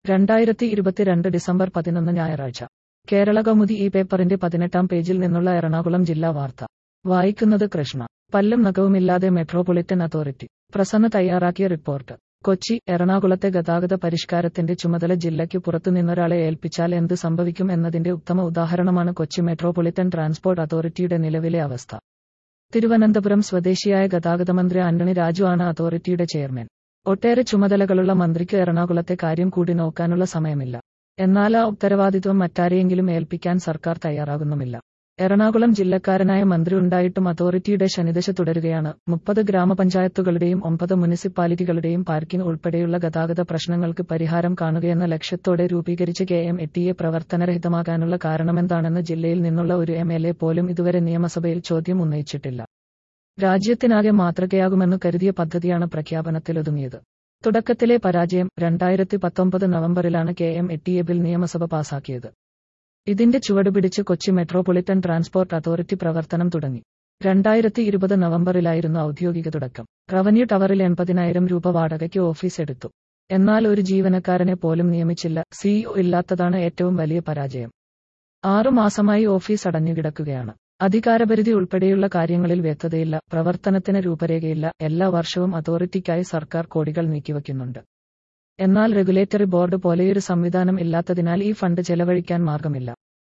രണ്ടായിരത്തി ഇരുപത്തിരണ്ട് ഡിസംബർ പതിനൊന്ന് ഞായറാഴ്ച കേരള കൗമുദി ഈ പേപ്പറിന്റെ പതിനെട്ടാം പേജിൽ നിന്നുള്ള എറണാകുളം ജില്ലാ വാർത്ത വായിക്കുന്നത് കൃഷ്ണ പല്ലും നഖവുമില്ലാതെ മെട്രോപൊളിറ്റൻ അതോറിറ്റി പ്രസന്ന തയ്യാറാക്കിയ റിപ്പോർട്ട് കൊച്ചി എറണാകുളത്തെ ഗതാഗത പരിഷ്കാരത്തിന്റെ ചുമതല ജില്ലയ്ക്ക് പുറത്തുനിന്നൊരാളെ ഏൽപ്പിച്ചാൽ എന്ത് സംഭവിക്കും എന്നതിന്റെ ഉത്തമ ഉദാഹരണമാണ് കൊച്ചി മെട്രോപൊളിറ്റൻ ട്രാൻസ്പോർട്ട് അതോറിറ്റിയുടെ നിലവിലെ അവസ്ഥ തിരുവനന്തപുരം സ്വദേശിയായ ഗതാഗത മന്ത്രി ആന്റണി രാജു ആണ് അതോറിറ്റിയുടെ ചെയർമാൻ ഒട്ടേറെ ചുമതലകളുള്ള മന്ത്രിക്ക് എറണാകുളത്തെ കാര്യം കൂടി നോക്കാനുള്ള സമയമില്ല എന്നാൽ ആ ഉത്തരവാദിത്വം മറ്റാരെയെങ്കിലും ഏൽപ്പിക്കാൻ സർക്കാർ തയ്യാറാകുന്നുമില്ല എറണാകുളം ജില്ലക്കാരനായ മന്ത്രി ഉണ്ടായിട്ടും അതോറിറ്റിയുടെ ശനിദശ തുടരുകയാണ് മുപ്പത് ഗ്രാമപഞ്ചായത്തുകളുടെയും ഒമ്പത് മുനിസിപ്പാലിറ്റികളുടെയും പാർക്കിംഗ് ഉൾപ്പെടെയുള്ള ഗതാഗത പ്രശ്നങ്ങൾക്ക് പരിഹാരം കാണുകയെന്ന ലക്ഷ്യത്തോടെ രൂപീകരിച്ച കെ എം എട്ടിയെ പ്രവർത്തനരഹിതമാകാനുള്ള കാരണമെന്താണെന്ന് ജില്ലയിൽ നിന്നുള്ള ഒരു എം എൽ എ പോലും ഇതുവരെ നിയമസഭയിൽ ചോദ്യം ഉന്നയിച്ചിട്ടില്ല രാജ്യത്തിനാകെ മാതൃകയാകുമെന്ന് കരുതിയ പദ്ധതിയാണ് പ്രഖ്യാപനത്തിലൊതുങ്ങിയത് തുടക്കത്തിലെ പരാജയം രണ്ടായിരത്തി പത്തൊമ്പത് നവംബറിലാണ് കെ എം എട്ടിയെ ബിൽ നിയമസഭ പാസാക്കിയത് ഇതിന്റെ ചുവടുപിടിച്ച് കൊച്ചി മെട്രോപൊളിറ്റൻ ട്രാൻസ്പോർട്ട് അതോറിറ്റി പ്രവർത്തനം തുടങ്ങി രണ്ടായിരത്തി ഇരുപത് നവംബറിലായിരുന്നു ഔദ്യോഗിക തുടക്കം റവന്യൂ ടവറിൽ എൺപതിനായിരം രൂപ വാടകയ്ക്ക് ഓഫീസ് എടുത്തു എന്നാൽ ഒരു ജീവനക്കാരനെ പോലും നിയമിച്ചില്ല സിഇഒ ഇല്ലാത്തതാണ് ഏറ്റവും വലിയ പരാജയം ആറു മാസമായി ഓഫീസ് അടഞ്ഞുകിടക്കുകയാണ് അധികാരപരിധി ഉൾപ്പെടെയുള്ള കാര്യങ്ങളിൽ വ്യക്തതയില്ല പ്രവർത്തനത്തിന് രൂപരേഖയില്ല എല്ലാ വർഷവും അതോറിറ്റിക്കായി സർക്കാർ കോടികൾ നീക്കിവെക്കുന്നുണ്ട് എന്നാൽ റെഗുലേറ്ററി ബോർഡ് പോലെയൊരു സംവിധാനം ഇല്ലാത്തതിനാൽ ഈ ഫണ്ട് ചെലവഴിക്കാൻ മാർഗമില്ല